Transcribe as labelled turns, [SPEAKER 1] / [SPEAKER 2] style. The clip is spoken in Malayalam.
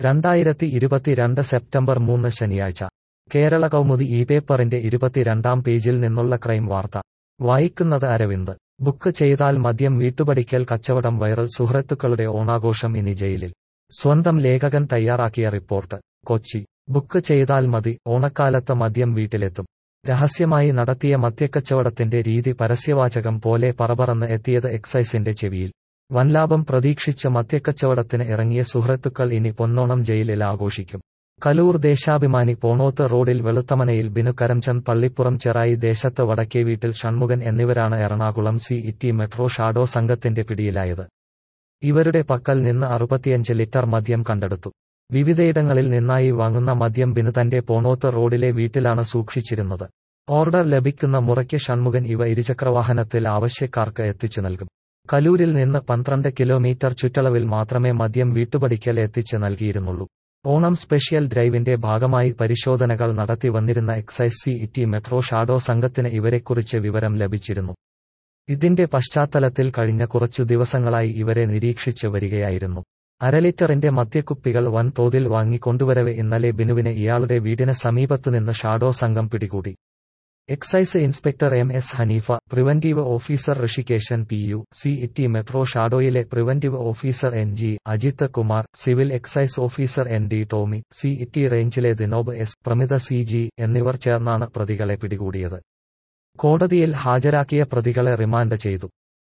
[SPEAKER 1] രണ്ടായിരത്തി ഇരുപത്തിരണ്ട് സെപ്റ്റംബർ മൂന്ന് ശനിയാഴ്ച കേരള കൗമുദി ഈ പേപ്പറിന്റെ ഇരുപത്തിരണ്ടാം പേജിൽ നിന്നുള്ള ക്രൈം വാർത്ത വായിക്കുന്നത് അരവിന്ദ് ബുക്ക് ചെയ്താൽ മദ്യം വീട്ടുപടിക്കൽ കച്ചവടം വൈറൽ സുഹൃത്തുക്കളുടെ ഓണാഘോഷം ഇനി ജയിലിൽ സ്വന്തം ലേഖകൻ തയ്യാറാക്കിയ റിപ്പോർട്ട് കൊച്ചി ബുക്ക് ചെയ്താൽ മതി ഓണക്കാലത്ത് മദ്യം വീട്ടിലെത്തും രഹസ്യമായി നടത്തിയ മദ്യക്കച്ചവടത്തിന്റെ രീതി പരസ്യവാചകം പോലെ പറപറന്ന് എത്തിയത് എക്സൈസിന്റെ ചെവിയിൽ വൻലാഭം പ്രതീക്ഷിച്ച് മദ്യക്കച്ചവടത്തിന് ഇറങ്ങിയ സുഹൃത്തുക്കൾ ഇനി പൊന്നോണം ജയിലിൽ ആഘോഷിക്കും കലൂർ ദേശാഭിമാനി പോണോത്ത് റോഡിൽ വെളുത്തമനയിൽ ബിനു കരംചന്ദ് പള്ളിപ്പുറം ചെറായി ദേശത്ത് വടക്കേ വീട്ടിൽ ഷൺമുഖൻ എന്നിവരാണ് Ernakulam city metro shadow സംഘത്തിന്റെ പിടിയിലായത് ഇവരുടെ പക്കൽ നിന്ന് അറുപത്തിയഞ്ച് ലിറ്റർ മദ്യം കണ്ടെടുത്തു വിവിധയിടങ്ങളിൽ നിന്നായി വാങ്ങുന്ന മദ്യം ബിനു തന്റെ പോണോത്ത് റോഡിലെ വീട്ടിലാണ് സൂക്ഷിച്ചിരുന്നത് ഓർഡർ ലഭിക്കുന്ന മുറയ്ക്ക് ഷൺമുഖൻ ഇവ ഇരുചക്രവാഹനത്തിൽ ആവശ്യക്കാർക്ക് എത്തിച്ചു നൽകും കലൂരിൽ നിന്ന് പന്ത്രണ്ട് കിലോമീറ്റർ ചുറ്റളവിൽ മാത്രമേ മദ്യം വീട്ടുപടിക്കൽ എത്തിച്ച് നൽകിയിരുന്നുള്ളൂ ഓണം സ്പെഷ്യൽ ഡ്രൈവിന്റെ ഭാഗമായി പരിശോധനകൾ നടത്തി വന്നിരുന്ന excise city metro shadow സംഘത്തിന് ഇവരെക്കുറിച്ച് വിവരം ലഭിച്ചിരുന്നു ഇതിന്റെ പശ്ചാത്തലത്തിൽ കഴിഞ്ഞ കുറച്ചു ദിവസങ്ങളായി ഇവരെ നിരീക്ഷിച്ച് വരികയായിരുന്നു അരലിറ്ററിന്റെ മദ്യക്കുപ്പികൾ വൻതോതിൽ വാങ്ങിക്കൊണ്ടുവരവെ ഇന്നലെ ബിനുവിനെ ഇയാളുടെ വീടിന് സമീപത്തുനിന്ന് ഷാഡോ സംഘം പിടികൂടി excise inspector M S Haneefa preventive officer Rishikesan P U city metro ഷാഡോയിലെ preventive officer N G Ajith Kumar civil excise officer N D Tomy city റേഞ്ചിലെ Dinob S Pramitha C G എന്നിവർ ചേർന്നാണ് പ്രതികളെ പിടികൂടിയത് കോടതിയിൽ ഹാജരാക്കിയ പ്രതികളെ റിമാൻഡ് ചെയ്തു